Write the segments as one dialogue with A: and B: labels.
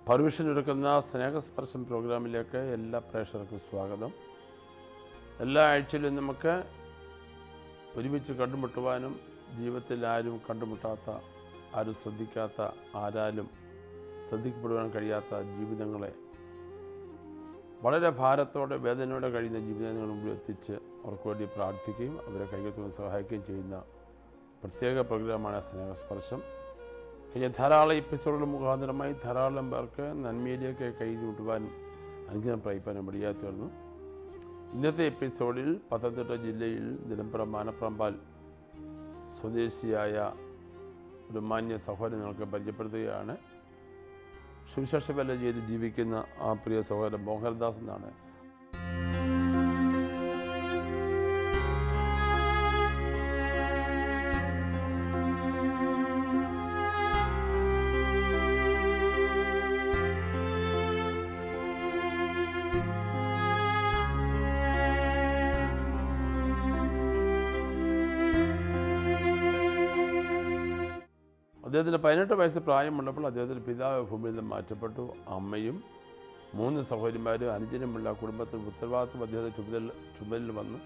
A: പർവിഷൻ ഒരുക്കുന്ന സ്നേഹസ്പർശം പ്രോഗ്രാമിലേക്ക് എല്ലാ പ്രേക്ഷകർക്കും സ്വാഗതം എല്ലാ ആഴ്ചയിലും നമുക്ക് ഒരുമിച്ച് കണ്ടുമുട്ടുവാനും ജീവിതത്തിൽ ആരും കണ്ടുമുട്ടാത്ത ആരും ശ്രദ്ധിക്കാത്ത ആരാലും ശ്രദ്ധിക്കപ്പെടുവാൻ കഴിയാത്ത ജീവിതങ്ങളെ വളരെ ഭാരത്തോടെ വേദനയോടെ കഴിയുന്ന ജീവിതങ്ങളുടെ മുമ്പിൽ എത്തിച്ച് അവർക്ക് വേണ്ടി പ്രാർത്ഥിക്കുകയും അവരെ കൈകെത്തുവാൻ സഹായിക്കുകയും ചെയ്യുന്ന പ്രത്യേക പ്രോഗ്രാമാണ് സ്നേഹസ്പർശം കഴിഞ്ഞ ധാരാളം എപ്പിസോഡുകൾ മുഖാന്തരമായി ധാരാളം പേർക്ക് നന്മയിലേക്ക് കൈ ചൂട്ടുവാനും അനുഗ്രഹം പ്രാപിക്കാനും ഇടയായി തീർന്നു ഇന്നത്തെ എപ്പിസോഡിൽ പത്തനംതിട്ട ജില്ലയിൽ നിലമ്പുറം മാനപ്രമ്പാൽ സ്വദേശിയായ ഒരു മാന്യ സഹോദരൻ നിങ്ങൾക്ക് പരിചയപ്പെടുത്തുകയാണ് സുവിശേഷ വേല ചെയ്ത് ജീവിക്കുന്ന ആ പ്രിയ സഹോദരൻ മോഹൻദാസ് എന്നാണ് അദ്ദേഹത്തിന് പതിനെട്ട് വയസ്സ് പ്രായമുള്ളപ്പോൾ അദ്ദേഹത്തിൻ്റെ പിതാവ് ഭൂമിയിൽ നിന്ന് മാറ്റപ്പെട്ടു അമ്മയും മൂന്ന് സഹോദരിമാരും അനുജനുമുള്ള കുടുംബത്തിൽ ഉത്തരവാദിത്വം അദ്ദേഹത്തെ ചുമതല ചുമതലിൽ വന്നു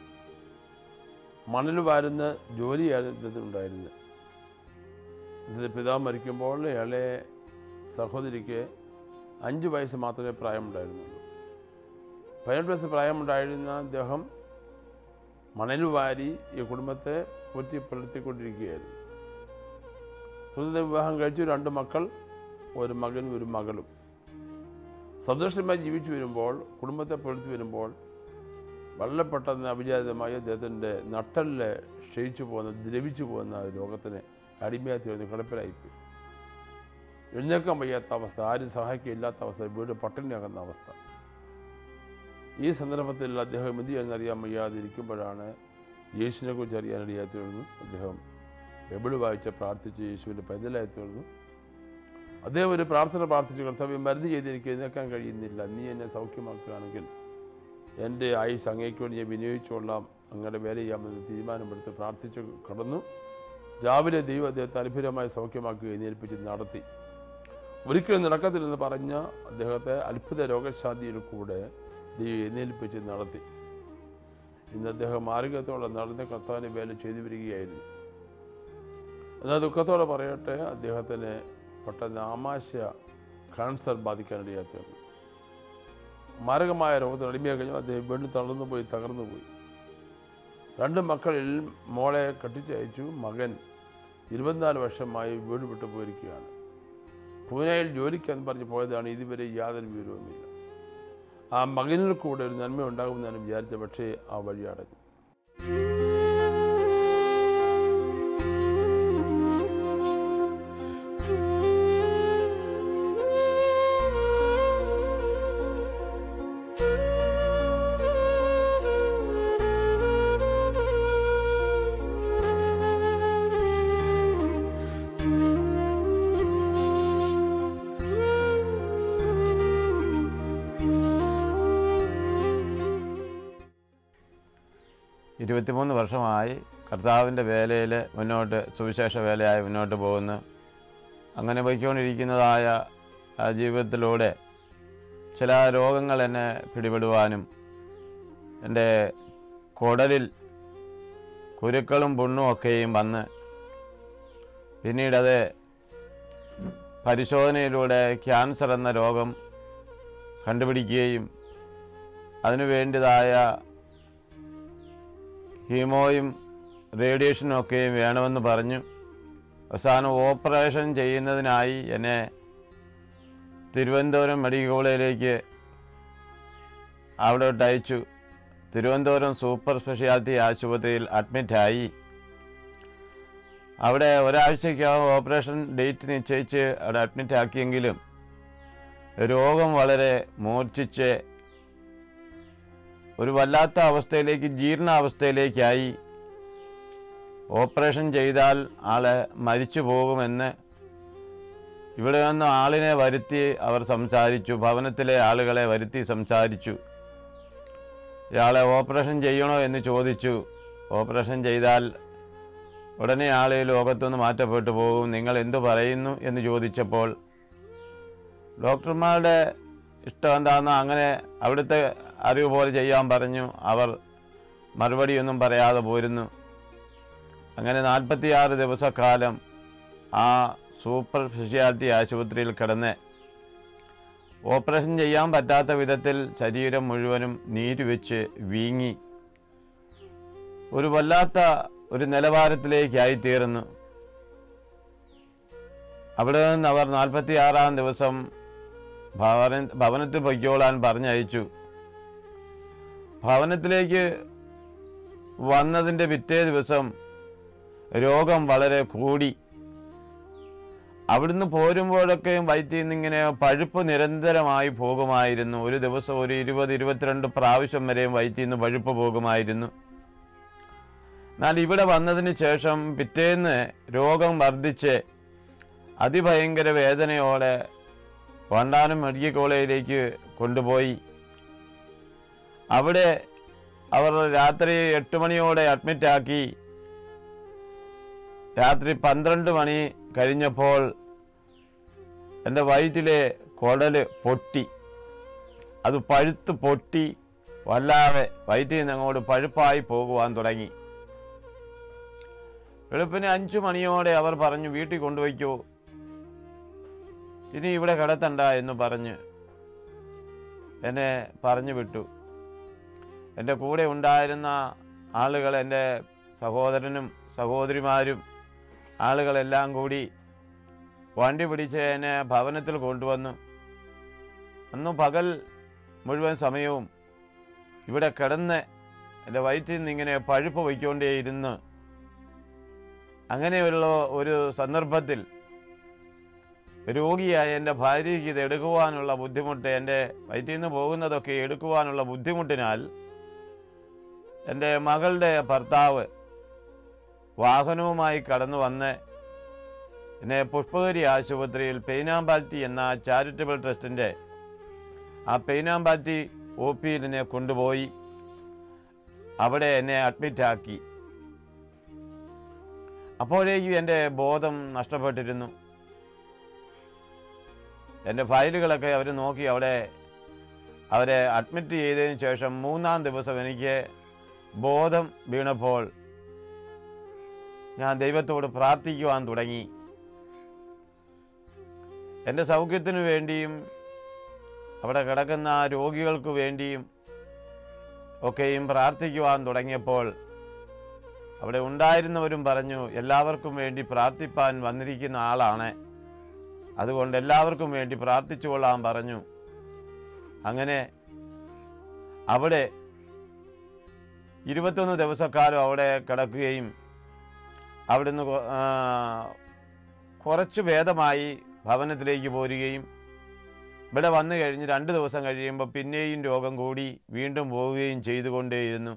A: മണൽ വാരുന്ന ജോലിയായിരുന്നു ഇദ്ദേഹത്തിന് ഉണ്ടായിരുന്നത് ഇദ്ദേഹത്തെ പിതാവ് മരിക്കുമ്പോൾ ഇളയ സഹോദരിക്ക് അഞ്ച് വയസ്സ് മാത്രമേ പ്രായമുണ്ടായിരുന്നുള്ളൂ പതിനെട്ട് വയസ്സ് പ്രായമുണ്ടായിരുന്ന അദ്ദേഹം മണൽ വാരി ഈ കുടുംബത്തെ പോറ്റി പുലർത്തിക്കൊണ്ടിരിക്കുകയായിരുന്നു സ്വന്തം വിവാഹം കഴിച്ചു രണ്ട് മക്കൾ ഒരു മകനും ഒരു മകളും സന്തോഷമായി ജീവിച്ചു വരുമ്പോൾ കുടുംബത്തെ പുലർത്തി വരുമ്പോൾ വളരെ പെട്ടെന്ന് അവിചാരിതമായി അദ്ദേഹത്തിൻ്റെ നട്ടലിൽ ക്ഷയിച്ചു പോകുന്ന ദ്രവിച്ചു പോകുന്ന രോഗത്തിന് അടിമയായി തീർന്ന് കിടപ്പിലായിപ്പോയി എഴുന്നേക്കാൻ വയ്യാത്ത അവസ്ഥ ആരും സഹായിക്കില്ലാത്ത അവസ്ഥ വീട് പട്ടിണിയാകുന്ന അവസ്ഥ ഈ സന്ദർഭത്തിൽ അദ്ദേഹം എന്ത് ചെയ്യുന്നറിയാൻ വയ്യാതിരിക്കുമ്പോഴാണ് യേശുവിനെ കുറിച്ച് അറിയാനിടയായി തീർന്നു അദ്ദേഹം ബൈബിൾ വായിച്ച് പ്രാർത്ഥിച്ച് യേശുവിൻ്റെ പൈതലായി തീർന്നു അദ്ദേഹം ഒരു പ്രാർത്ഥന പ്രാർത്ഥിച്ചു കർത്താവ് മരുന്ന് ചെയ്ത് എനിക്ക് എഴുന്നേക്കാൻ കഴിയുന്നില്ല നീ എന്നെ സൗഖ്യമാക്കുകയാണെങ്കിൽ എൻ്റെ ആയുസ് അങ്ങേക്ക് വേണ്ടി ഞാൻ വിനിയോഗിച്ചുകൊള്ളാം അങ്ങയുടെ വേല ചെയ്യാമെന്ന് തീരുമാനമെടുത്ത് പ്രാർത്ഥിച്ച് കടന്നു രാവിലെ ദൈവം അദ്ദേഹത്തെ അത്ഭുതമായി സൗഖ്യമാക്കി എഴുന്നേൽപ്പിച്ച് നടത്തി ഒരിക്കലും നടക്കത്തില്ലെന്ന് പറഞ്ഞ അദ്ദേഹത്തെ അത്ഭുത രോഗശാന്തിയിൽ കൂടെ ദൈവം എഴുന്നേൽപ്പിച്ച് നടത്തി ഇന്ന് അദ്ദേഹം മാർഗത്തോടെ നടന്ന് കർത്താവിനെ വേല ചെയ്തു വരികയായിരുന്നു എന്നാൽ ദുഃഖത്തോടെ പറയട്ടെ അദ്ദേഹത്തിന് പെട്ടെന്ന് ആമാശയ ക്യാൻസർ ബാധിക്കാനിടയായി തീർന്നു മാരകമായ രോഗത്തിന് അടിമയായി കഴിഞ്ഞാൽ അദ്ദേഹം വീണ്ടും തളർന്നു പോയി തകർന്നു പോയി രണ്ട് മക്കളിൽ മോളെ കെട്ടിച്ചയച്ചു മകൻ ഇരുപത്തിനാല് വർഷമായി വീട് വിട്ടു പോയിരിക്കുകയാണ് പൂനെയിൽ ജോലിക്കെന്ന് പറഞ്ഞ് പോയതാണ് ഇതുവരെ യാതൊരു വിവരവുമില്ല ആ മകനിൽ കൂടെ ഒരു നന്മ ഉണ്ടാകുമെന്നാണ് വിചാരിച്ച പക്ഷേ ആ വഴി അടഞ്ഞു
B: ഇരുപത്തിമൂന്ന് വർഷമായി കർത്താവിൻ്റെ വേലയിൽ മുന്നോട്ട് സുവിശേഷ വേലയായി മുന്നോട്ട് പോകുന്നു അങ്ങനെ പോയിക്കൊണ്ടിരിക്കുന്നതായ ആ ജീവിതത്തിലൂടെ ചില രോഗങ്ങൾ എന്നെ പിടിപെടുവാനും എൻ്റെ കുടലിൽ കുരുക്കളും പുണ്ണും ഒക്കെയും വന്ന് പിന്നീടത് പരിശോധനയിലൂടെ ക്യാൻസർ എന്ന രോഗം കണ്ടുപിടിക്കുകയും അതിനു വേണ്ടിയതായ ഹീമോയും റേഡിയേഷനും ഒക്കെയും വേണമെന്ന് പറഞ്ഞു അവസാനം ഓപ്പറേഷൻ ചെയ്യുന്നതിനായി എന്നെ തിരുവനന്തപുരം മെഡിക്കൽ കോളേജിലേക്ക് അവിടോട്ട് അയച്ചു തിരുവനന്തപുരം സൂപ്പർ സ്പെഷ്യാലിറ്റി ആശുപത്രിയിൽ അഡ്മിറ്റായി അവിടെ ഒരാഴ്ചയ്ക്കകം ഓപ്പറേഷൻ ഡേറ്റ് നിശ്ചയിച്ച് അവിടെ അഡ്മിറ്റ് ആക്കിയെങ്കിലും രോഗം വളരെ മൂർച്ഛിച്ച് ഒരു വല്ലാത്ത അവസ്ഥയിലേക്ക് ജീർണാവസ്ഥയിലേക്കായി ഓപ്പറേഷൻ ചെയ്താൽ ആള് മരിച്ചു പോകുമെന്ന് ഇവിടെ നിന്ന് ആളിനെ വരുത്തി അവർ സംസാരിച്ചു ഭവനത്തിലെ ആളുകളെ വരുത്തി സംസാരിച്ചു ഇയാളെ ഓപ്പറേഷൻ ചെയ്യണോ എന്ന് ചോദിച്ചു ഓപ്പറേഷൻ ചെയ്താൽ ഉടനെ ആൾ ഈ ലോകത്തുനിന്ന് മാറ്റപ്പെട്ടു പോകും നിങ്ങൾ എന്തു പറയുന്നു എന്ന് ചോദിച്ചപ്പോൾ ഡോക്ടർമാരുടെ ഇഷ്ടം എന്താണെന്ന് അങ്ങനെ അവിടുത്തെ അറിവ് പോലെ ചെയ്യാൻ പറഞ്ഞു അവർ മറുപടിയൊന്നും പറയാതെ പോരുന്നു അങ്ങനെ നാൽപ്പത്തിയാറ് ദിവസക്കാലം ആ സൂപ്പർ സ്പെഷ്യാലിറ്റി ആശുപത്രിയിൽ കിടന്ന് ഓപ്പറേഷൻ ചെയ്യാൻ പറ്റാത്ത വിധത്തിൽ ശരീരം മുഴുവനും നീര് വെച്ച് വീങ്ങി ഒരു വല്ലാത്ത ഒരു നിലവാരത്തിലേക്കായി തീർന്നു അവിടെ നിന്ന് അവർ നാൽപ്പത്തി ആറാം ദിവസം ഭവന ഭവനത്തിൽ പൊയ്ക്കോളാൻ പറഞ്ഞയച്ചു ഭവനത്തിലേക്ക് വന്നതിൻ്റെ പിറ്റേ ദിവസം രോഗം വളരെ കൂടി അവിടുന്ന് പോരുമ്പോഴൊക്കെയും വയറ്റിൽ നിന്നിങ്ങനെ പഴുപ്പ് നിരന്തരമായി പോകുമായിരുന്നു ഒരു ദിവസം ഒരു ഇരുപത് ഇരുപത്തിരണ്ട് പ്രാവശ്യം വരെയും വയറ്റിൽ നിന്ന് പഴുപ്പ് പോകുമായിരുന്നു എന്നാൽ ഇവിടെ വന്നതിന് ശേഷം പിറ്റേന്ന് രോഗം വർദ്ധിച്ച് അതിഭയങ്കര വേദനയോടെ വണ്ടാനം മെഡിക്കൽ കോളേജിലേക്ക് കൊണ്ടുപോയി അവിടെ അവർ രാത്രി എട്ട് മണിയോടെ അഡ്മിറ്റാക്കി രാത്രി പന്ത്രണ്ട് മണി കഴിഞ്ഞപ്പോൾ എൻ്റെ വയറ്റിലെ കുടല് പൊട്ടി അത് പഴുത്ത് പൊട്ടി വല്ലാതെ വയറ്റിൽ നിന്ന് അങ്ങോട്ട് പഴുപ്പായി പോകുവാൻ തുടങ്ങി വെളുപ്പിന് അഞ്ചു മണിയോടെ അവർ പറഞ്ഞു വീട്ടിൽ കൊണ്ടുപോയിക്കോ ഇനി ഇവിടെ കിടത്തണ്ട എന്ന് പറഞ്ഞ് എന്നെ പറഞ്ഞു വിട്ടു എൻ്റെ കൂടെ ഉണ്ടായിരുന്ന ആളുകൾ എൻ്റെ സഹോദരനും സഹോദരിമാരും ആളുകളെല്ലാം കൂടി വണ്ടി പിടിച്ച് എന്നെ ഭവനത്തിൽ കൊണ്ടുവന്നു അന്ന് പകൽ മുഴുവൻ സമയവും ഇവിടെ കിടന്ന് എൻ്റെ വയറ്റിൽ നിന്ന് ഇങ്ങനെ പഴുപ്പ് വയ്ക്കൊണ്ടേയിരുന്ന് അങ്ങനെയുള്ള ഒരു സന്ദർഭത്തിൽ രോഗിയായ എൻ്റെ ഭാര്യയ്ക്ക് ഇത് എടുക്കുവാനുള്ള ബുദ്ധിമുട്ട് എൻ്റെ വയറ്റിൽ നിന്ന് പോകുന്നതൊക്കെ എടുക്കുവാനുള്ള ബുദ്ധിമുട്ടിനാൽ എൻ്റെ മകളുടെ ഭർത്താവ് വാഹനവുമായി കടന്നു വന്ന് എന്നെ പുഷ്പഗിരി ആശുപത്രിയിൽ പെയിനാമ്പാറ്റി എന്ന ചാരിറ്റബിൾ ട്രസ്റ്റിൻ്റെ ആ പെയിനാമ്പാറ്റി ഒ പിയിൽ എന്നെ കൊണ്ടുപോയി അവിടെ എന്നെ അഡ്മിറ്റാക്കി അപ്പോഴേക്കും എൻ്റെ ബോധം നഷ്ടപ്പെട്ടിരുന്നു എൻ്റെ ഫയലുകളൊക്കെ അവർ നോക്കി അവിടെ അവരെ അഡ്മിറ്റ് ചെയ്തതിന് ശേഷം മൂന്നാം ദിവസം എനിക്ക് ബോധം വീണപ്പോൾ ഞാൻ ദൈവത്തോട് പ്രാർത്ഥിക്കുവാൻ തുടങ്ങി എൻ്റെ സൗഖ്യത്തിനു വേണ്ടിയും അവിടെ കിടക്കുന്ന രോഗികൾക്ക് വേണ്ടിയും ഒക്കെയും പ്രാർത്ഥിക്കുവാൻ തുടങ്ങിയപ്പോൾ അവിടെ ഉണ്ടായിരുന്നവരും പറഞ്ഞു എല്ലാവർക്കും വേണ്ടി പ്രാർത്ഥിപ്പാൻ വന്നിരിക്കുന്ന ആളാണ് അതുകൊണ്ട് എല്ലാവർക്കും വേണ്ടി പ്രാർത്ഥിച്ചു കൊള്ളാൻ പറഞ്ഞു അങ്ങനെ അവിടെ ഇരുപത്തൊന്ന് ദിവസക്കാലം അവിടെ കിടക്കുകയും അവിടുന്ന് കൊ- ആ, കുറച്ച് ഭേദമായി ഭവനത്തിലേക്ക് പോരുകയും ഇവിടെ വന്നു കഴിഞ്ഞ് രണ്ട് ദിവസം കഴിയുമ്പോൾ പിന്നെയും രോഗം കൂടി വീണ്ടും പോവുകയും ചെയ്തുകൊണ്ടേയിരുന്നു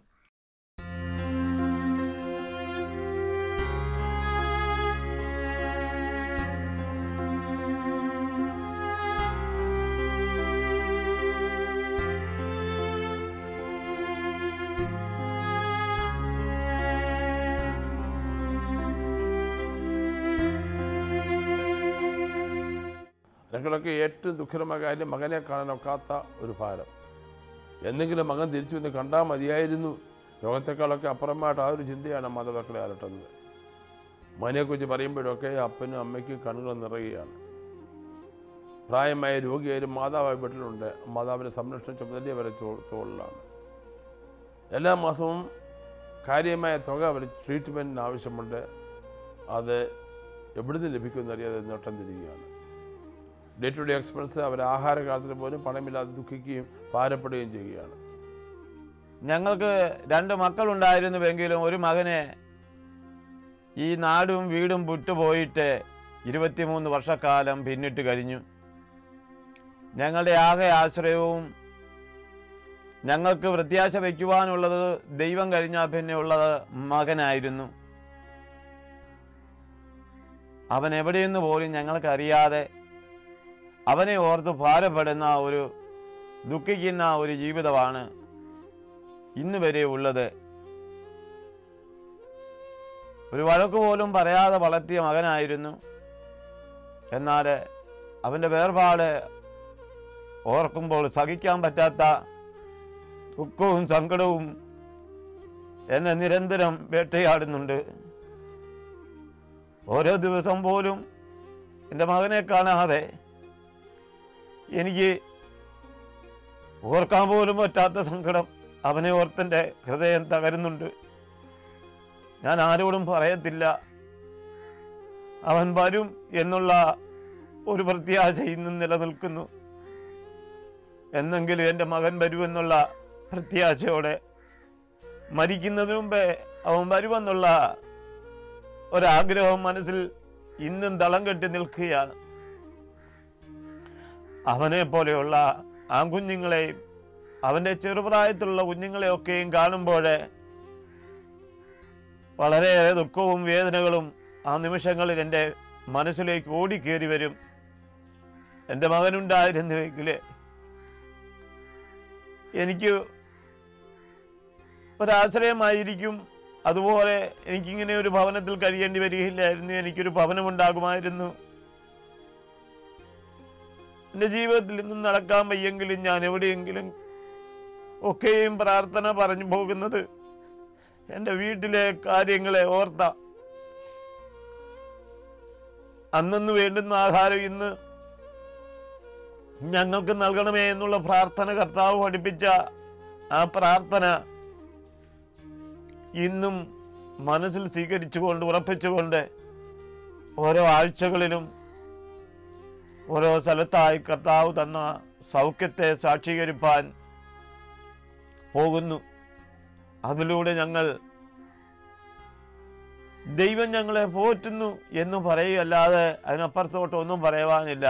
A: ഞങ്ങളൊക്കെ ഏറ്റവും ദുഃഖകരമായ കാര്യം മകനെ കാണാനൊക്കാത്ത ഒരു ഭാരം എന്തെങ്കിലും മകൻ തിരിച്ചു വന്ന് കണ്ടാൽ മതിയായിരുന്നു രോഗത്തെക്കാളൊക്കെ അപ്പുറമായിട്ട് ആ ഒരു ചിന്തയാണ് മാതാപിതാക്കളെ അലട്ടുന്നത് മകനെക്കുറിച്ച് പറയുമ്പോഴൊക്കെ അപ്പനും അമ്മയ്ക്കും കണ്ണുകൾ നിറയുകയാണ് പ്രായമായ രോഗിയായാലും മാതാവായ വീട്ടിലുണ്ട് മാതാവിൻ്റെ സംരക്ഷണ ചുമതല അവരെ തോ- തോളിലാണ് എല്ലാ മാസവും കാര്യമായ തുക അവർ ട്രീറ്റ്മെൻറ്റിന് ആവശ്യമുണ്ട് അത് എവിടുന്ന് ലഭിക്കുമെന്നറിയാതെ നോട്ടം തിരികുകയാണ് ഡേ ടു ഡേ എക്സ്പെൻസ് അവർ ആഹാര കാര്യത്തിന് പോലും പണമില്ലാതെ ദുഃഖിക്കുകയും ഭാരപ്പെടുകയും ചെയ്യുകയാണ്
B: ഞങ്ങൾക്ക് രണ്ട് മക്കളുണ്ടായിരുന്നുവെങ്കിലും ഒരു മകനെ ഈ നാടും വീടും വിട്ടുപോയിട്ട് ഇരുപത്തിമൂന്ന് വർഷക്കാലം പിന്നിട്ട് കഴിഞ്ഞു ഞങ്ങളുടെ ആകെ ആശ്രയവും ഞങ്ങൾക്ക് പ്രത്യാശ വയ്ക്കുവാനുള്ളത് ദൈവം കഴിഞ്ഞാൽ പിന്നെ ഉള്ളത് മകനായിരുന്നു അവൻ എവിടെയെന്ന് പോലും ഞങ്ങൾക്കറിയാതെ അവനെ ഓർത്ത് ഭാരപ്പെടുന്ന ഒരു ദുഃഖിക്കുന്ന ഒരു ജീവിതമാണ് ഇന്ന് വരെ ഉള്ളത് ഒരു വഴക്ക് പോലും പറയാതെ വളർത്തിയ മകനായിരുന്നു എന്നാൽ അവൻ്റെ വേർപാട് ഓർക്കുമ്പോൾ സഹിക്കാൻ പറ്റാത്ത ദുഃഖവും സങ്കടവും എന്നെ നിരന്തരം വേട്ടയാടുന്നുണ്ട് ഓരോ ദിവസം പോലും എൻ്റെ മകനെ കാണാതെ എനിക്ക് ഓർക്കാൻ പോലും പറ്റാത്ത സങ്കടം അവനെ ഓർത്തെൻ്റെ ഹൃദയം തകരുന്നുണ്ട് ഞാൻ ആരോടും പറയത്തില്ല അവൻ വരും എന്നുള്ള ഒരു പ്രത്യാശ ഇന്നും നിലനിൽക്കുന്നു എന്നെങ്കിലും എൻ്റെ മകൻ വരുമെന്നുള്ള പ്രത്യാശയോടെ മരിക്കുന്നതിന് മുമ്പേ അവൻ വരുമെന്നുള്ള ഒരാഗ്രഹം മനസ്സിൽ ഇന്നും തളം കെട്ടി നിൽക്കുകയാണ് അവനെ പോലെയുള്ള ആൺകുഞ്ഞുങ്ങളെയും അവൻ്റെ ചെറുപ്രായത്തിലുള്ള കുഞ്ഞുങ്ങളെയൊക്കെയും കാണുമ്പോൾ വളരെയേറെ ദുഃഖവും വേദനകളും ആ നിമിഷങ്ങളിൽ എൻ്റെ മനസ്സിലേക്ക് ഓടിക്കേറി വരും എൻ്റെ മകനുണ്ടായിരുന്നുവെങ്കിൽ എനിക്ക് ഒരാശ്രയമായിരിക്കും അതുപോലെ എനിക്കിങ്ങനെ ഒരു ഭവനത്തിൽ കഴിയേണ്ടി വരികയില്ലായിരുന്നു എനിക്കൊരു ഭവനമുണ്ടാകുമായിരുന്നു എൻ്റെ ജീവിതത്തിൽ ഇന്നും നടക്കാൻ വയ്യെങ്കിലും ഞാൻ എവിടെയെങ്കിലും ഒക്കെയും പ്രാർത്ഥന പറഞ്ഞു പോകുന്നത് എൻ്റെ വീട്ടിലെ കാര്യങ്ങളെ ഓർത്ത അന്നു വേണ്ടുന്ന ആഹാരം ഇന്ന് ഞങ്ങൾക്ക് നൽകണമേ എന്നുള്ള പ്രാർത്ഥന കർത്താവ് പഠിപ്പിച്ച ആ പ്രാർത്ഥന ഇന്നും മനസ്സിൽ സ്വീകരിച്ചുകൊണ്ട് ഉറപ്പിച്ചുകൊണ്ട് ഓരോ ആഴ്ചകളിലും ഓരോ സ്ഥലത്തായി കർത്താവ് തന്ന സൗഖ്യത്തെ സാക്ഷീകരിപ്പാൻ പോകുന്നു അതിലൂടെ ഞങ്ങൾ ദൈവം ഞങ്ങളെ പോറ്റുന്നു എന്ന് പറയുകയല്ലാതെ അതിനപ്പുറത്തോട്ട് ഒന്നും പറയുവാനില്ല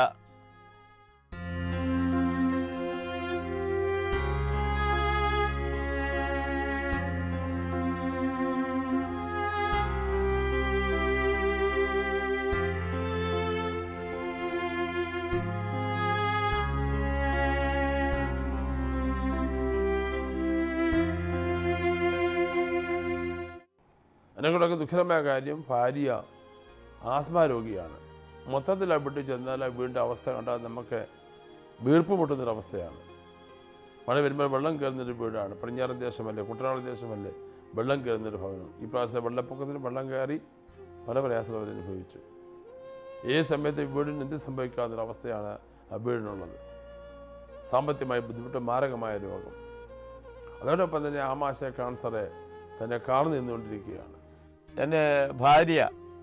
A: അതിനെക്കൊണ്ടൊക്കെ ദുഃഖകരമായ കാര്യം ഭാര്യ ആസ്മ രോഗിയാണ് മൊത്തത്തിൽ ആ വീട്ടിൽ ചെന്നാൽ ആ വീടിൻ്റെ അവസ്ഥ കണ്ടാൽ നമുക്ക് വീർപ്പ് മുട്ടുന്നൊരവസ്ഥയാണ് മഴ വരുമ്പോൾ വെള്ളം കയറുന്നൊരു വീടാണ് പടിഞ്ഞാറൻ ദേശമല്ലേ കുട്ടനാട് ദേശമല്ലേ വെള്ളം കയറുന്നൊരു ഭവനം ഈ പ്രാവശ്യം വെള്ളപ്പൊക്കത്തിന് വെള്ളം കയറി പല പ്രയാസങ്ങൾ അവർ അനുഭവിച്ചു ഏത് സമയത്ത് ഈ വീടിന് എന്ത് സംഭവിക്കാവുന്നൊരവസ്ഥയാണ് ആ വീടിനുള്ളത് സാമ്പത്തികമായി ബുദ്ധിമുട്ട് മാരകമായ രോഗം അതോടൊപ്പം തന്നെ ആമാശയ കാൻസറെ തന്നെ കാർന്നു നിന്നുകൊണ്ടിരിക്കുകയാണ്
B: എൻ്റെ ഭാര്യ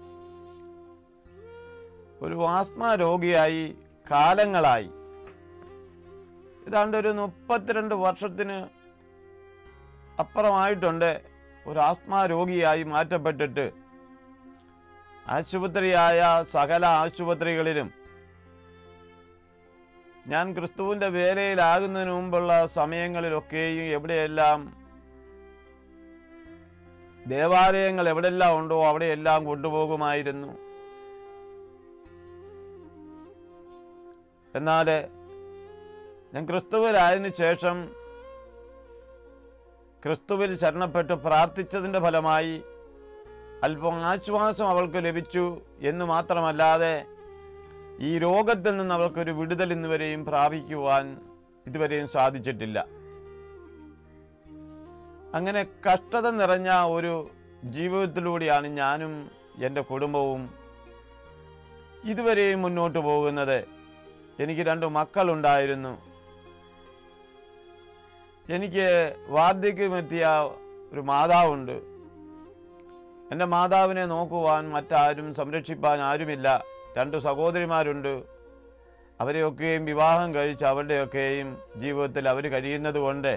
B: ഒരു ആസ്മ രോഗിയായി കാലങ്ങളായി ഏതാണ്ട് ഒരു മുപ്പത്തിരണ്ട് വർഷത്തിന് അപ്പുറമായിട്ടുണ്ട് ഒരു ആസ്മ രോഗിയായി മാറ്റപ്പെട്ടിട്ട് ആശുപത്രിയായ സകല ആശുപത്രികളിലും ഞാൻ ക്രിസ്തുവിൻ്റെ വേലയിലാകുന്നതിന് മുമ്പുള്ള സമയങ്ങളിലൊക്കെയും എവിടെയെല്ലാം ദേവാലയങ്ങൾ എവിടെല്ലാം ഉണ്ടോ അവിടെയെല്ലാം കൊണ്ടുപോകുമായിരുന്നു എന്നാൽ ഞാൻ ക്രിസ്തുവിലായതിനു ശേഷം ക്രിസ്തുവിൽ ശരണപ്പെട്ട് പ്രാർത്ഥിച്ചതിൻ്റെ ഫലമായി അല്പം ആശ്വാസം അവൾക്ക് ലഭിച്ചു എന്ന് മാത്രമല്ലാതെ ഈ രോഗത്തിൽ നിന്ന് അവൾക്കൊരു വിടുതൽ ഇന്നുവരെയും പ്രാപിക്കുവാൻ ഇതുവരെയും സാധിച്ചിട്ടില്ല അങ്ങനെ കഷ്ടത നിറഞ്ഞ ഒരു ജീവിതത്തിലൂടെയാണ് ഞാനും എൻ്റെ കുടുംബവും ഇതുവരെയും മുന്നോട്ട് പോകുന്നത് എനിക്ക് രണ്ട് മക്കളുണ്ടായിരുന്നു എനിക്ക് വാർദ്ധക്യമെത്തിയ ഒരു മാതാവുണ്ട് എൻ്റെ മാതാവിനെ നോക്കുവാൻ മറ്റാരും സംരക്ഷിപ്പാൻ ആരുമില്ല രണ്ട് സഹോദരിമാരുണ്ട് അവരെയൊക്കെയും വിവാഹം കഴിച്ച് അവരുടെയൊക്കെയും ജീവിതത്തിൽ അവർ കഴിയുന്നത് കൊണ്ട്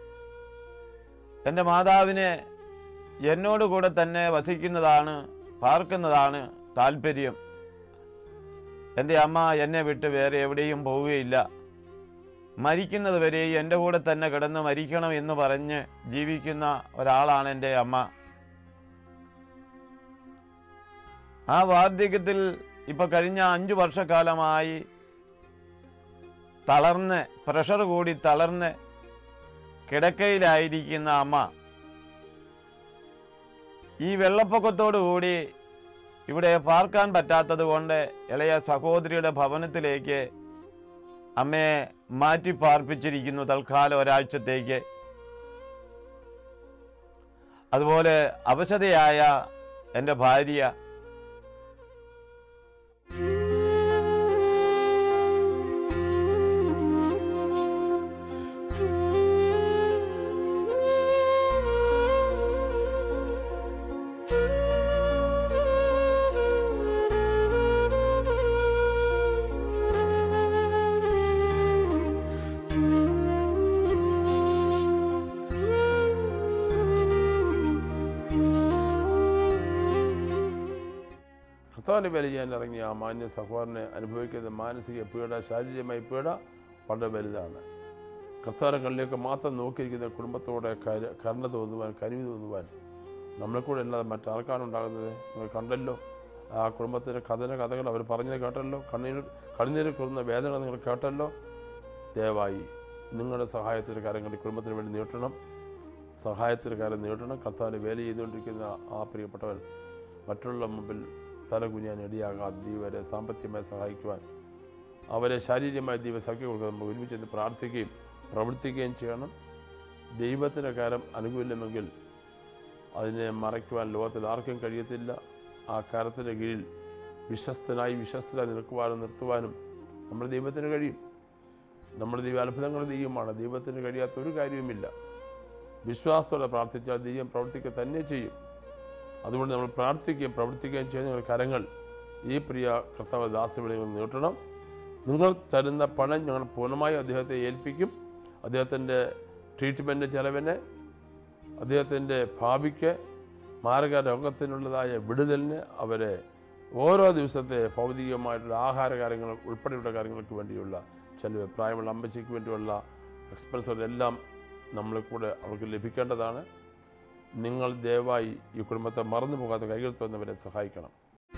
B: എൻ്റെ മാതാവിനെ എന്നോട് കൂടെ തന്നെ വസിക്കുന്നതാണ് പാർക്കുന്നതാണ് താല്പര്യം എൻ്റെ അമ്മ എന്നെ വിട്ട് വേറെ എവിടെയും പോവുകയില്ല മരിക്കുന്നത് വരെ എൻ്റെ കൂടെ തന്നെ കിടന്ന് മരിക്കണം എന്ന് പറഞ്ഞ് ജീവിക്കുന്ന ഒരാളാണ് എൻ്റെ അമ്മ ആ വാർദ്ധക്യത്തിൽ ഇപ്പൊ കഴിഞ്ഞ അഞ്ചു വർഷക്കാലമായി തളർന്ന് പ്രഷർ കൂടി തളർന്ന് കിടക്കയിലായിരിക്കുന്ന അമ്മ ഈ വെള്ളപ്പൊക്കത്തോടു കൂടി ഇവിടെ പാർക്കാൻ പറ്റാത്തത് കൊണ്ട് ഇളയ സഹോദരിയുടെ ഭവനത്തിലേക്ക് അമ്മയെ മാറ്റി പാർപ്പിച്ചിരിക്കുന്നു തൽക്കാലം ഒരാഴ്ചത്തേക്ക് അതുപോലെ അവശതയായ എൻ്റെ ഭാര്യ
A: കർത്താവിൻ്റെ പേര് ചെയ്യാൻ ഇറങ്ങിയ ആ മാന്യ സഹോദരനെ അനുഭവിക്കുന്ന മാനസിക പീഡ ശാരീരികമായ പീഡ വളരെ വലുതാണ് കർത്താവിൻ്റെ കണ്ണിലേക്ക് മാത്രം നോക്കിയിരിക്കുന്ന കുടുംബത്തോടെ കര കരുണ തോന്നുവാൻ കനിവ് തോന്നുവാൻ നമ്മളെ കൂടെ അല്ലാതെ മറ്റാർക്കാണ് ഉണ്ടാകുന്നത് നിങ്ങൾ കണ്ടല്ലോ ആ കുടുംബത്തിൻ്റെ കഥന കഥകൾ അവർ പറഞ്ഞത് കേട്ടല്ലോ കണ്ണീർ കണ്ണീരിൽ കുറുന്ന വേദന നിങ്ങൾ കേട്ടല്ലോ ദയവായി നിങ്ങളുടെ സഹായത്തിൻ്റെ കാര്യങ്ങൾ ഈ കുടുംബത്തിന് വേണ്ടി നീട്ടണം സഹായത്തിൻ്റെ കാര്യം നീട്ടണം കർത്താവിൻ്റെ വേല ചെയ്തുകൊണ്ടിരിക്കുന്ന ആ പ്രിയപ്പെട്ടവൻ മറ്റുള്ള മുമ്പിൽ തലകുഞ്ഞാൻ ഇടയാകാതെ ദൈവരെ സാമ്പത്തികമായി സഹായിക്കുവാൻ അവരെ ശാരീരികമായി ദൈവ സഖ്യം കൊടുക്കാൻ നമുക്ക് ഒരുമിച്ച് നിന്ന് പ്രാർത്ഥിക്കുകയും പ്രവർത്തിക്കുകയും ചെയ്യണം ദൈവത്തിൻ്റെ കാര്യം അനുകൂലമെങ്കിൽ അതിനെ മറയ്ക്കുവാൻ ലോകത്തിൽ ആർക്കും കഴിയത്തില്ല ആ കാലത്തിൻ്റെ കീഴിൽ വിശ്വസ്തനായി വിശ്വസ്തനായി നിൽക്കുവാനും നിർത്തുവാനും നമ്മുടെ ദൈവത്തിന് കഴിയും നമ്മുടെ ദൈവം അത്ഭുതങ്ങൾ ദൈവമാണ് ദൈവത്തിന് കഴിയാത്ത ഒരു കാര്യവുമില്ല വിശ്വാസത്തോടെ പ്രാർത്ഥിച്ചാൽ ദൈവം പ്രവർത്തിക്കുക തന്നെ ചെയ്യും അതുകൊണ്ട് നമ്മൾ പ്രാർത്ഥിക്കുകയും പ്രവർത്തിക്കുകയും ചെയ്യുന്ന നിങ്ങളുടെ കരങ്ങൾ ഈ പ്രിയ കർത്താവ് ദാസവിളികൾ നീട്ടണം നിങ്ങൾ തരുന്ന പണം ഞങ്ങൾ പൂർണ്ണമായി അദ്ദേഹത്തെ ഏൽപ്പിക്കും അദ്ദേഹത്തിൻ്റെ ട്രീറ്റ്മെൻറ്റ് ചെലവിന് അദ്ദേഹത്തിൻ്റെ ഭാവിക്ക് മാരക രോഗത്തിനുള്ളതായ വിടുതലിന് അവരെ ഓരോ ദിവസത്തെ ഭൗതികമായിട്ടുള്ള ആഹാര കാര്യങ്ങൾ ഉൾപ്പെടെയുള്ള കാര്യങ്ങൾക്ക് വേണ്ടിയുള്ള ചെലവ് പ്രായമുള്ള അമ്മച്ചിക്ക് വേണ്ടിയുള്ള എക്സ്പെൻസുകളെല്ലാം നമ്മൾ കൂടെ അവർക്ക് ലഭിക്കേണ്ടതാണ് നിങ്ങൾ ദയവായി ഈ കുടുംബത്തെ മറന്നു പോകാതെ കൈകൾ തന്നവരെ സഹായിക്കണം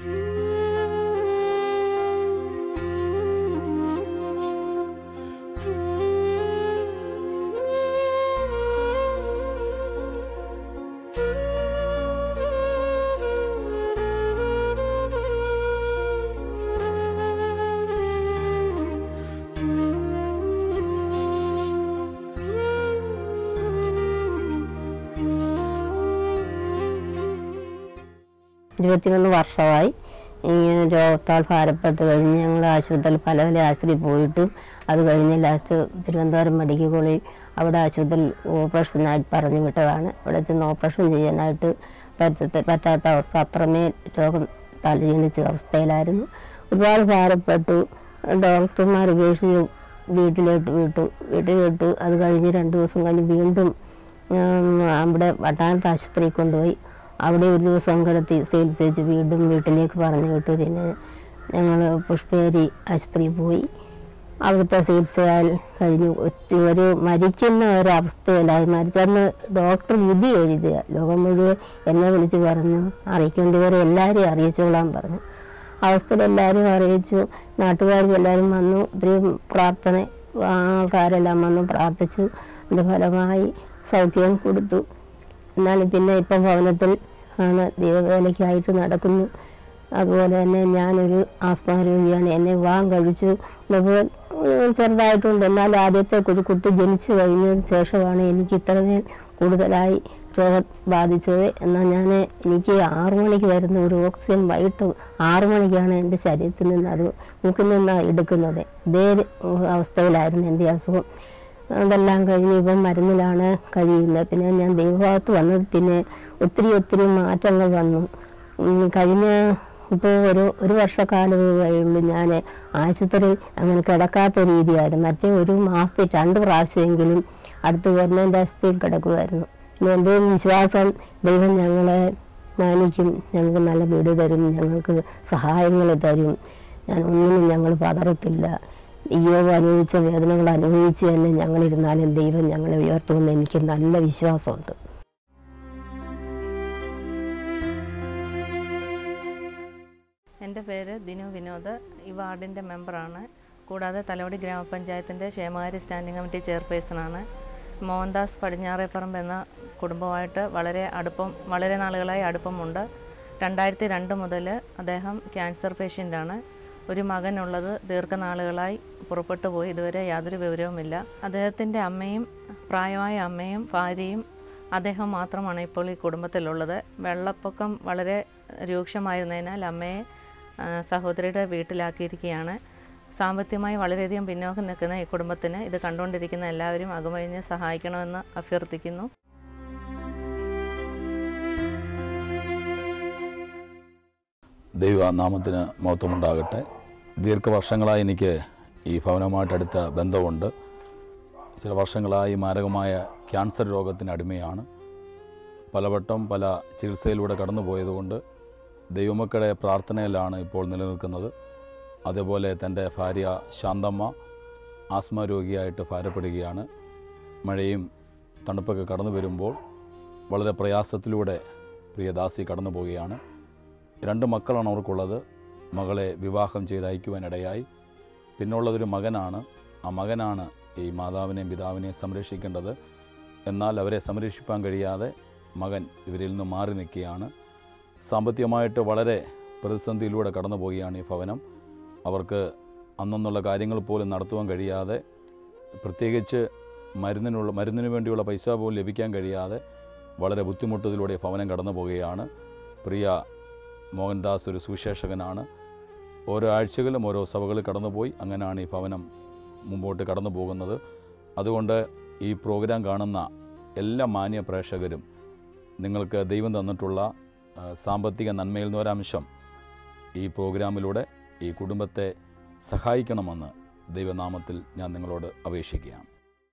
C: ഇരുപത്തിമൂന്ന് വർഷമായി ഇങ്ങനെ രോഗത്താൽ ഭാരപ്പെട്ട് കഴിഞ്ഞ് ഞങ്ങൾ ആശുപത്രിയിൽ പല പല ആശുപത്രിയിൽ പോയിട്ടും അത് കഴിഞ്ഞ് ലാസ്റ്റ് തിരുവനന്തപുരം മെഡിക്കൽ കോളേജ് അവിടെ ആശുപത്രിയിൽ ഓപ്പറേഷനായിട്ട് പറഞ്ഞു വിട്ടതാണ് അവിടെ ചെന്ന് ഓപ്പറേഷൻ ചെയ്യാനായിട്ട് പറ്റത്ത പറ്റാത്ത അവസ്ഥ അത്രമേ രോഗം തലയണിച്ച അവസ്ഥയിലായിരുന്നു ഒരുപാട് ഭാരപ്പെട്ടു ഡോക്ടർമാർ ഉപേക്ഷിച്ച് വീട്ടിലോട്ട് വിട്ടു വീട്ടിൽ വിട്ടു അത് കഴിഞ്ഞ് രണ്ട് ദിവസം കഴിഞ്ഞ് വീണ്ടും ഉം, അവിടെ വട്ടാനത്ത് ആശുപത്രിയിൽ കൊണ്ടുപോയി അവിടെ ഒരു ദിവസം കിടത്തി ചികിത്സിച്ച് വീണ്ടും വീട്ടിലേക്ക് പറഞ്ഞു വിട്ടു പിന്നെ ഞങ്ങൾ പുഷ്പേരി ആശുപത്രിയിൽ പോയി അവിടുത്തെ ചികിത്സയാൽ കഴിഞ്ഞു ഒത്തി ഒരു മരിക്കുന്ന ഒരവസ്ഥയിലായി മരിച്ചെന്ന് ഡോക്ടർ വിധി എഴുതുക ലോകം മുഴുവൻ എന്നെ വിളിച്ച് പറഞ്ഞു അറിയിക്കേണ്ടവരെ എല്ലാവരെയും അറിയിച്ചോളാൻ പറഞ്ഞു അവസ്ഥയിൽ എല്ലാവരും അറിയിച്ചു നാട്ടുകാരും എല്ലാവരും വന്നു ഒത്തിരി പ്രാർത്ഥന ആൾക്കാരെല്ലാം വന്നു പ്രാർത്ഥിച്ചു അതിൻ്റെ ഫലമായി സൗഖ്യം കൊടുത്തു എന്നാലും പിന്നെ ഇപ്പം ഭവനത്തിൽ ആണ് ദൈവവേലയ്ക്കായിട്ട് നടക്കുന്നു അതുപോലെ തന്നെ ഞാനൊരു ആസ്മ രോഗിയാണ് എന്നെ വിവാഹം കഴിച്ചു അതുപോലെ ഉം, ചെറുതായിട്ടുണ്ട് എന്നാൽ ആദ്യത്തെ ഒരു കുട്ടി ജനിച്ചു കഴിഞ്ഞതിന് ശേഷമാണ് എനിക്ക് ഇത്രമേൽ കൂടുതലായി രോഗം ബാധിച്ചത് എന്നാൽ ഞാൻ എനിക്ക് ആറു മണിക്ക് വരുന്ന ഒരു ഓക്സിജൻ വൈകിട്ട് ആറു മണിക്കാണ് എൻ്റെ ശരീരത്തിൽ നിന്ന് അത് മൂക്കിൽ നിന്ന് എടുക്കുന്നത് അതേ അവസ്ഥയിലായിരുന്നു എൻ്റെ അസുഖം അതെല്ലാം കഴിഞ്ഞ് ഇപ്പം മരുന്നിലാണ് കഴിയുന്നത് പിന്നെ ഞാൻ ദൈവഭാഗത്ത് വന്നത് പിന്നെ ഒത്തിരി ഒത്തിരി മാറ്റങ്ങൾ വന്നു ഉം, കഴിഞ്ഞ ഇപ്പോൾ ഒരു ഒരു വർഷക്കാലമേ കഴിയുള്ളൂ ഞാൻ ആശുപത്രി അങ്ങനെ കിടക്കാത്ത രീതിയായിരുന്നു മറ്റേ ഒരു മാസത്തിൽ രണ്ട് പ്രാവശ്യമെങ്കിലും അടുത്ത് ഗവൺമെൻറ് ആശുപത്രിയിൽ കിടക്കുമായിരുന്നു പിന്നെ എൻ്റെ വിശ്വാസം ദൈവം ഞങ്ങളെ മാനിക്കും ഞങ്ങൾക്ക് നല്ല വീട് തരും ഞങ്ങൾക്ക് സഹായങ്ങൾ തരും ഞാൻ ഒന്നിനും ഞങ്ങൾ പതറത്തില്ല ഈയോവ് അനുഭവിച്ച വേദനകൾ അനുഭവിച്ച് തന്നെ ഞങ്ങളിരുന്നാലും ദൈവം ഞങ്ങളെ ഉയർത്തുമെന്ന് എനിക്ക് നല്ല വിശ്വാസമുണ്ട്
D: എൻ്റെ പേര് ദിനു വിനോദ് ഈ വാർഡിൻ്റെ മെമ്പറാണ് കൂടാതെ തലവടി ഗ്രാമപഞ്ചായത്തിൻ്റെ ക്ഷേമകാര്യ സ്റ്റാൻഡിംഗ് കമ്മിറ്റി ചെയർപേഴ്സണാണ് മോഹൻദാസ് പടിഞ്ഞാറേപ്പറമ്പ് എന്ന കുടുംബമായിട്ട് വളരെ അടുപ്പം വളരെ നാളുകളായി അടുപ്പമുണ്ട് രണ്ടായിരത്തി രണ്ട് മുതൽ അദ്ദേഹം ക്യാൻസർ പേഷ്യൻ്റാണ് ഒരു മകനുള്ളത് ദീർഘനാളുകളായി പുറപ്പെട്ടു പോയി ഇതുവരെ യാതൊരു വിവരവുമില്ല അദ്ദേഹത്തിൻ്റെ അമ്മയും പ്രായമായ അമ്മയും ഭാര്യയും അദ്ദേഹം മാത്രമാണ് ഇപ്പോൾ ഈ കുടുംബത്തിലുള്ളത് വെള്ളപ്പൊക്കം വളരെ രൂക്ഷമായിരുന്നതിനാൽ അമ്മയെ ആ, സഹോദരിയുടെ വീട്ടിലാക്കിയിരിക്കുകയാണ് സാമ്പത്തികമായി വളരെയധികം പിന്നോക്കം നിൽക്കുന്ന ഈ കുടുംബത്തിന് ഇത് കണ്ടുകൊണ്ടിരിക്കുന്ന എല്ലാവരും അകമഴിഞ്ഞ് സഹായിക്കണമെന്ന് അഭ്യർത്ഥിക്കുന്നു
E: ദൈവനാമത്തിന് മഹത്വമുണ്ടാകട്ടെ ദീർഘവർഷങ്ങളായി എനിക്ക് ഈ ഭവനവുമായിട്ട് അടുത്ത ബന്ധമുണ്ട് ചില വർഷങ്ങളായി മാരകമായ ക്യാൻസർ രോഗത്തിന് അടിമയാണ് പലവട്ടം പല ചികിത്സയിലൂടെ കടന്നു പോയതുകൊണ്ട് ദൈവമക്കളുടെ പ്രാർത്ഥനയിലാണ് ഇപ്പോൾ നിലനിൽക്കുന്നത് അതേപോലെ തൻ്റെ ഭാര്യ ശാന്തമ്മ ആസ്മ രോഗിയായിട്ട് ഭാരപ്പെടുകയാണ് മഴയും തണുപ്പൊക്കെ കടന്നു വരുമ്പോൾ വളരെ പ്രയാസത്തിലൂടെ പ്രിയദാസി കടന്നു പോവുകയാണ് രണ്ട് മക്കളാണ് അവർക്കുള്ളത് മകളെ വിവാഹം ചെയ്ത് അയക്കുവാനിടയായി പിന്നുള്ളതൊരു മകനാണ് ആ മകനാണ് ഈ മാതാവിനെയും പിതാവിനെയും സംരക്ഷിക്കേണ്ടത് എന്നാൽ അവരെ സംരക്ഷിക്കാൻ കഴിയാതെ മകൻ ഇവരിൽ നിന്ന് മാറി നിൽക്കുകയാണ് സാമ്പത്തികമായിട്ട് വളരെ പ്രതിസന്ധിയിലൂടെ കടന്നു പോവുകയാണ് ഈ ഭവനം അവർക്ക് അന്നന്നുള്ള കാര്യങ്ങൾ പോലും നടത്തുവാൻ കഴിയാതെ പ്രത്യേകിച്ച് മരുന്നിനുള്ള മരുന്നിന് വേണ്ടിയുള്ള പൈസ പോലും ലഭിക്കാൻ കഴിയാതെ വളരെ ബുദ്ധിമുട്ടതിലൂടെ ഭവനം കടന്നു പോവുകയാണ് പ്രിയ മോഹൻദാസ് ഒരു സുവിശേഷകനാണ് ഓരോ ആഴ്ചകളും ഓരോ സഭകളിൽ കടന്നുപോയി അങ്ങനെയാണ് ഈ ഭവനം മുമ്പോട്ട് കടന്നു പോകുന്നത് അതുകൊണ്ട് ഈ പ്രോഗ്രാം കാണുന്ന എല്ലാ മാന്യ പ്രേക്ഷകരും നിങ്ങൾക്ക് ദൈവം തന്നിട്ടുള്ള ആ, സാമ്പത്തിക നന്മയിൽ നിന്ന് ഒരംശം ഈ പ്രോഗ്രാമിലൂടെ ഈ കുടുംബത്തെ സഹായിക്കണമെന്ന് ദൈവനാമത്തിൽ ഞാൻ നിങ്ങളോട് അപേക്ഷിക്കുകയാണ്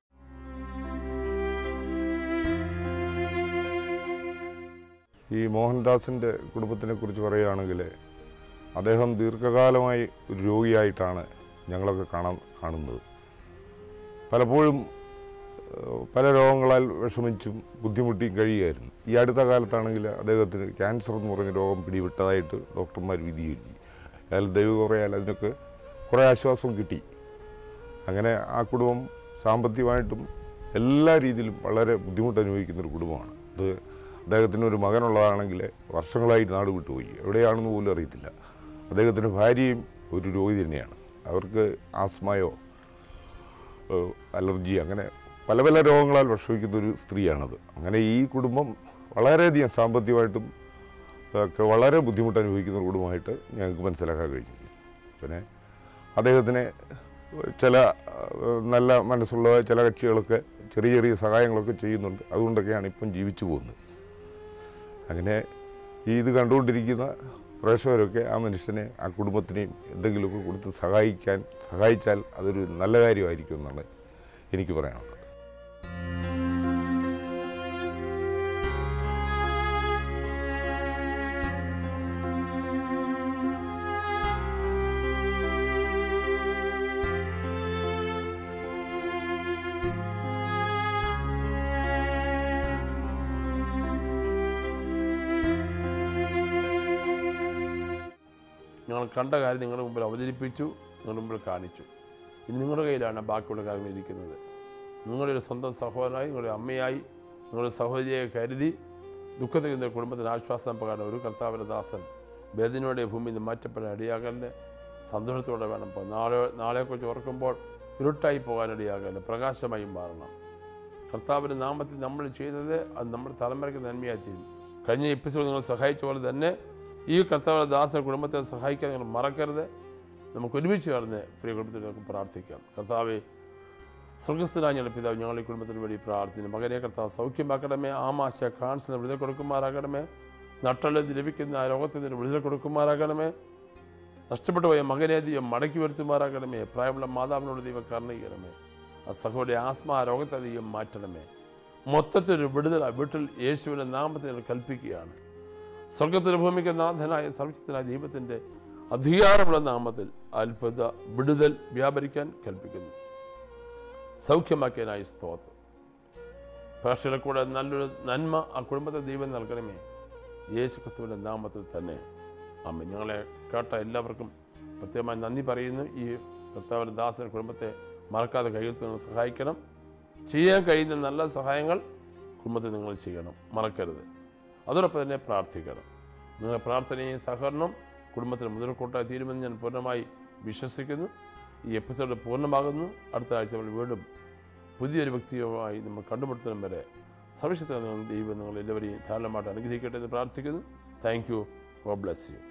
F: ഈ മോഹൻദാസിൻ്റെ കുടുംബത്തിനെ കുറിച്ച് പറയുകയാണെങ്കിൽ അദ്ദേഹം ദീർഘകാലമായി ഒരു രോഗിയായിട്ടാണ് ഞങ്ങളൊക്കെ കാണാൻ കാണുന്നത് പലപ്പോഴും ഏഹ്, പല രോഗങ്ങളാൽ വിഷമിച്ചും ബുദ്ധിമുട്ടിയും കഴിയുകയായിരുന്നു ഈ അടുത്ത കാലത്താണെങ്കിൽ അദ്ദേഹത്തിന് ക്യാൻസർ എന്ന് പറഞ്ഞ രോഗം പിടിവിട്ടതായിട്ട് ഡോക്ടർമാർ വിധിയെഴുതി അയാൾ ദൈവം കുറയാൽ അതിനൊക്കെ കുറേ ആശ്വാസം കിട്ടി അങ്ങനെ ആ കുടുംബം സാമ്പത്തികമായിട്ടും എല്ലാ രീതിയിലും വളരെ ബുദ്ധിമുട്ട് അനുഭവിക്കുന്ന ഒരു കുടുംബമാണ് ഇത് അദ്ദേഹത്തിന് ഒരു മകനുള്ളതാണെങ്കിൽ വർഷങ്ങളായി നാട് വിട്ടുപോയി എവിടെയാണെന്ന് പോലും അറിയത്തില്ല അദ്ദേഹത്തിൻ്റെ ഭാര്യയും ഒരു രോഗി തന്നെയാണ് അവർക്ക് ആസ്മയോ ഏഹ്, അലർജി അങ്ങനെ പല പല രോഗങ്ങളാൽ വിഷമിക്കുന്ന ഒരു സ്ത്രീയാണത് അങ്ങനെ ഈ കുടുംബം വളരെയധികം സാമ്പത്തികമായിട്ടും ഒക്കെ വളരെ ബുദ്ധിമുട്ട് അനുഭവിക്കുന്ന ഒരു കുടുംബമായിട്ട് ഞങ്ങൾക്ക് മനസ്സിലാക്കാൻ കഴിഞ്ഞു പിന്നെ അദ്ദേഹത്തിന് ചില ഏഹ്, നല്ല മനസ്സുള്ള ചില കക്ഷികളൊക്കെ ചെറിയ ചെറിയ സഹായങ്ങളൊക്കെ ചെയ്യുന്നുണ്ട് അതുകൊണ്ടൊക്കെയാണ് ഇപ്പം ജീവിച്ചു പോകുന്നത് അങ്ങനെ ഈ ഇത് കണ്ടുകൊണ്ടിരിക്കുന്ന പ്രേക്ഷകരൊക്കെ ആ മനുഷ്യനെ ആ കുടുംബത്തിനെയും എന്തെങ്കിലുമൊക്കെ കൊടുത്ത് സഹായിക്കാൻ സഹായിച്ചാൽ അതൊരു നല്ല കാര്യമായിരിക്കും എന്നാണ് എനിക്ക് പറയാനുള്ളത്
A: ഞങ്ങൾ കണ്ട കാര്യം നിങ്ങളുടെ മുമ്പിൽ അവതരിപ്പിച്ചു നിങ്ങളുടെ മുമ്പിൽ കാണിച്ചു ഇനി നിങ്ങളുടെ കയ്യിലാണ് ബാക്കിയുള്ള കാര്യങ്ങൾ ഇരിക്കുന്നത് നിങ്ങളുടെ ഒരു സ്വന്തം സഹോദരനായി നിങ്ങളുടെ അമ്മയായി നിങ്ങളുടെ സഹോദരിയെ കരുതി ദുഃഖത്തിൽ നിന്ന കുടുംബത്തിന് ആശ്വാസം പകരം ഒരു കർത്താവിൻ്റെ ദാസൻ വേദനയുടെ ഭൂമിയിൽ നിന്ന് മാറ്റപ്പെടാൻ ഇടയാകലിന് സന്തോഷത്തോടെ വേണം ഇപ്പോൾ നാളെ നാളെക്കുറിച്ച് ഓർക്കുമ്പോൾ ഇരുട്ടായി പോകാൻ ഇടയാകലിന് പ്രകാശമായി മാറണം കർത്താവിൻ്റെ നാമത്തിൽ നമ്മൾ ചെയ്തത് അത് നമ്മുടെ തലമുറയ്ക്ക് നന്മയായി തീരും കഴിഞ്ഞ എപ്പിസോഡ് നിങ്ങൾ സഹായിച്ച പോലെ തന്നെ ഈ കർത്താവിൻ്റെ ദാസ കുടുംബത്തെ സഹായിക്കാൻ നിങ്ങൾ മറക്കരുത് നമുക്ക് ഒരുമിച്ച് ചേർന്ന് പ്രിയ കുടുംബത്തിൽ നമുക്ക് പ്രാർത്ഥിക്കാം കർത്താവെ സ്വർഗസ്ഥനായ ഞങ്ങളുടെ പിതാവ് ഞങ്ങൾ ഈ കുടുംബത്തിന് വേണ്ടി പ്രാർത്ഥിക്കുന്നു മകനെ കർത്താവ് സൗഖ്യമാക്കണമേ ആമാശ കാൺസിന് വിടുതൽ കൊടുക്കുമാറാകണമേ നട്ടലെന്ന് ലഭിക്കുന്ന ആ രോഗത്തിൽ നിന്ന് വിടുതൽ കൊടുക്കുമാറാകണമേ നഷ്ടപ്പെട്ടു പോയ മകനെ ദൈവം മടക്കി വരുത്തുമാറാകണമേ പ്രായമുള്ള മാതാവിനോട് ദൈവം കരുണ ചെയ്യണമേ ആ സഹോദരി ആസ്മ ആ രോഗത്തെ ദൈവം മാറ്റണമേ മൊത്തത്തിലൊരു വിടുതൽ ആ വീട്ടിൽ യേശുവിൻ്റെ നാമത്തിൽ ഞങ്ങൾ കൽപ്പിക്കുകയാണ് സ്വർഗത്തിന് ഭൂമിക്ക് നാഥനായ സർവശക്തനായ ദൈവത്തിൻ്റെ അധികാരമുള്ള നാമത്തിൽ അത്ഭുത വിടുതൽ വ്യാപരിക്കാൻ കൽപ്പിക്കുന്നു സൗഖ്യമാക്കിയതിനായി സ്തോത്രം പ്രേക്ഷകരെ കൂടെ നല്ലൊരു നന്മ ആ കുടുംബത്തെ ദൈവം നൽകണമേ യേശു ക്രിസ്തുവിൻ്റെ നാമത്തിൽ തന്നെ അമ്മ ഞങ്ങളെ കേട്ട എല്ലാവർക്കും പ്രത്യേകമായി നന്ദി പറയുന്നു ഈ കർത്താവിൻ്റെ ദാസന കുടുംബത്തെ മറക്കാതെ കയ്യിൽ നിങ്ങൾ സഹായിക്കണം ചെയ്യാൻ കഴിയുന്ന നല്ല സഹായങ്ങൾ കുടുംബത്തിൽ നിങ്ങൾ ചെയ്യണം മറക്കരുത് അതോടൊപ്പം തന്നെ പ്രാർത്ഥിക്കണം നിങ്ങളുടെ പ്രാർത്ഥനയും സഹകരണം കുടുംബത്തിന് മുതൽക്കൂട്ടായി തീരുമെന്ന് ഞാൻ പൂർണ്ണമായി വിശ്വസിക്കുന്നു ഈ എപ്പിസോഡ് പൂർണ്ണമാകുന്നു അടുത്ത ആഴ്ച നമ്മൾ വീണ്ടും പുതിയൊരു വ്യക്തിയുമായി നമ്മൾ കണ്ടുമുട്ടുന്നതിനും വരെ സർവശക്തി ദൈവം നിങ്ങൾ എല്ലാവരെയും ധാരാളമായിട്ട് അനുഗ്രഹിക്കട്ടെ എന്ന് പ്രാർത്ഥിക്കുന്നു thank you God bless you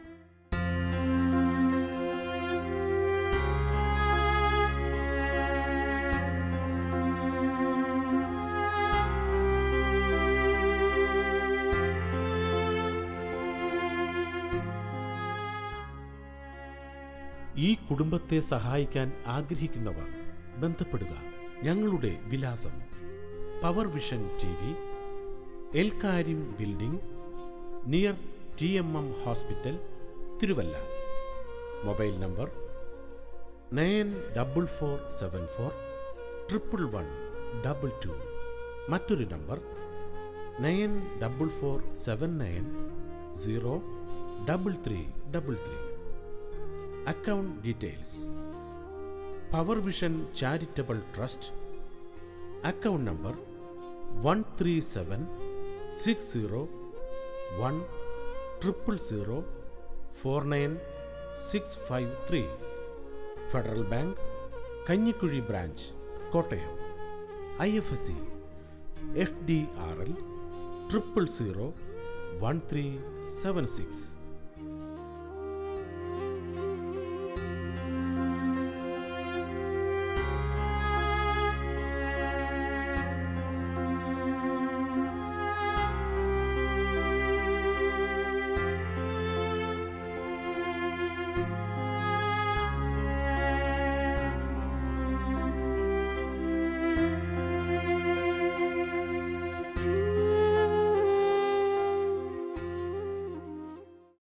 G: ഈ കുടുംബത്തെ സഹായിക്കാൻ ആഗ്രഹിക്കുന്നവർ ബന്ധപ്പെടുക ഞങ്ങളുടെ വിലാസം പവർ വിഷൻ ടി വി എൽക്കാരിം building near T M M hospital Thiruvalla mobile number nine double four seven four triple one double two മറ്റൊരു number nine double four seven nine zero double three double three account details power vision charitable trust account number one three seven six zero one triple zero four nine six five three Federal Bank Kanjikuzhi branch Kottayam I F S C F D R L triple zero one three seven six